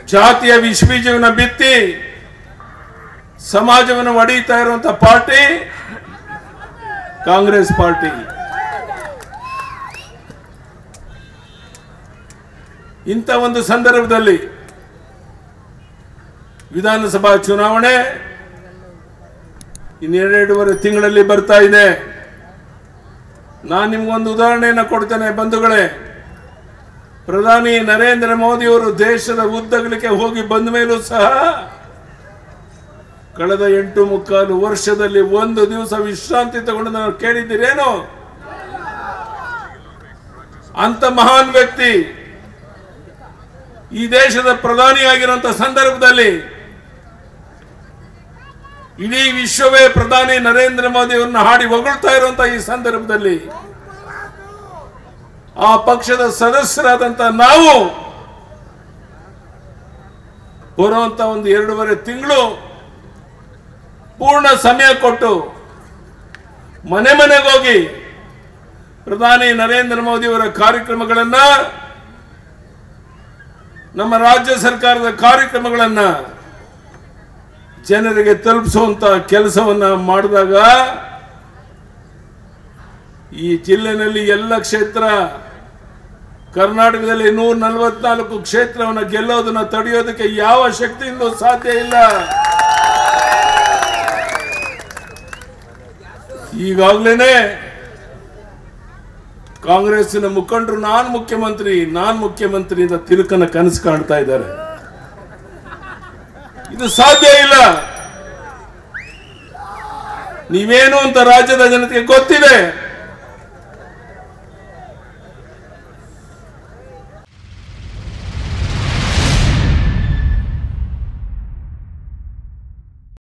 ಜಾತಿಯ ವಿಷಬೀಜವನ್ನು ಬಿತ್ತಿ ಸಮಾಜವನ್ನು ಒಡೆಯುತ್ತಾ ಇರುವಂತ ಪಾರ್ಟಿ ಕಾಂಗ್ರೆಸ್ ಪಾರ್ಟಿ ಇಂಥ ಒಂದು ಸಂದರ್ಭದಲ್ಲಿ ವಿಧಾನಸಭಾ ಚುನಾವಣೆ ಇನ್ನೆರಡೂವರೆ ತಿಂಗಳಲ್ಲಿ ಬರ್ತಾ ಇದೆ ನಾನು ನಿಮ್ಗೊಂದು ಉದಾಹರಣೆಯನ್ನು ಕೊಡ್ತೇನೆ ಬಂಧುಗಳೇ ಪ್ರಧಾನಿ ನರೇಂದ್ರ ಮೋದಿಯವರು ದೇಶದ ಉದ್ದಗಲಿಕ್ಕೆ ಹೋಗಿ ಬಂದ ಮೇಲೂ ಸಹ ಕಳೆದ ಎಂಟು ಮುಕ್ಕಾಲು ವರ್ಷದಲ್ಲಿ ಒಂದು ದಿವಸ ವಿಶ್ರಾಂತಿ ತಗೊಂಡು ನಾವು ಕೇಳಿದ್ದೀರೇನು ಅಂತ ಮಹಾನ್ ವ್ಯಕ್ತಿ ಈ ದೇಶದ ಪ್ರಧಾನಿಯಾಗಿರುವಂತ ಸಂದರ್ಭದಲ್ಲಿ ಇಡೀ ವಿಶ್ವವೇ ಪ್ರಧಾನಿ ನರೇಂದ್ರ ಮೋದಿ ಅವರನ್ನು ಹಾಡಿ ಹೊಗಳ್ತಾ ಇರುವಂತಹ ಈ ಸಂದರ್ಭದಲ್ಲಿ ಆ ಪಕ್ಷದ ಸದಸ್ಯರಾದಂತ ನಾವು ಬರುವಂತ ಒಂದು ಎರಡೂವರೆ ತಿಂಗಳು ಪೂರ್ಣ ಸಮಯ ಕೊಟ್ಟು ಮನೆ ಮನೆಗೆ ಹೋಗಿ ಪ್ರಧಾನಿ ನರೇಂದ್ರ ಮೋದಿ ಅವರ ಕಾರ್ಯಕ್ರಮಗಳನ್ನ ನಮ್ಮ ರಾಜ್ಯ ಸರ್ಕಾರದ ಕಾರ್ಯಕ್ರಮಗಳನ್ನ ಜನರಿಗೆ ತಲುಪಿಸುವಂತ ಕೆಲಸವನ್ನ ಮಾಡಿದಾಗ ಈ ಜಿಲ್ಲೆನಲ್ಲಿ ಎಲ್ಲ ಕ್ಷೇತ್ರ ಕರ್ನಾಟಕದಲ್ಲಿ ನೂರ ನಲವತ್ನಾಲ್ಕು ಕ್ಷೇತ್ರವನ್ನು ಗೆಲ್ಲೋದನ್ನ ತಡೆಯೋದಕ್ಕೆ ಯಾವ ಶಕ್ತಿಯಿಂದ ಸಾಧ್ಯ ಇಲ್ಲ ಈಗಾಗಲೇ ಕಾಂಗ್ರೆಸ್ಸಿನ ಮುಖಂಡರು ನಾನ್ ಮುಖ್ಯಮಂತ್ರಿ ನಾನ್ ಮುಖ್ಯಮಂತ್ರಿ ಅಂತ ತಿರುಕನ ಕನಸು ಕಾಣ್ತಾ ಇದ್ದಾರೆ ಇದು ಸಾಧ್ಯ ಇಲ್ಲ ನೀವೇನು ಅಂತ ರಾಜ್ಯದ ಜನತೆಗೆ ಗೊತ್ತಿದೆ